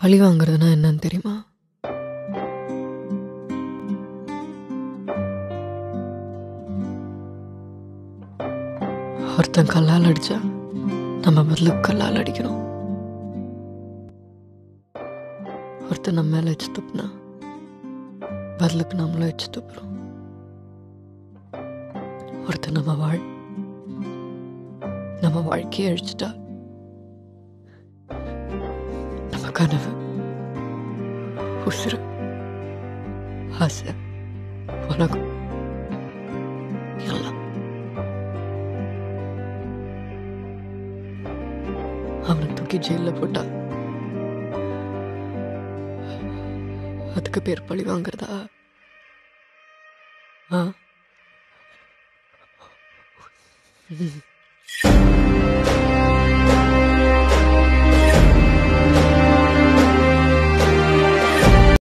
பழி வாங்குறதுனா என்னன்னு தெரியுமா ஒருத்தன் கல்லால் அடிச்சா நம்ம பதிலுக்கு கல்லால் அடிக்கணும் ஒருத்தன் நம்ம மேல வச்சு துப்புனா பதிலுக்கு நம்மளும் வச்சு துப்புறோம் ஒருத்தன் நம்ம வாழ் நம்ம வாழ்க்கையை அழிச்சிட்டா நம்ம கனவு உசுறு ஆசை உலகம் எல்லாம் அவனை தூக்கி ஜெயில போட்டா அதுக்கு பேர் பழி வாங்குறதா ஆ ம்.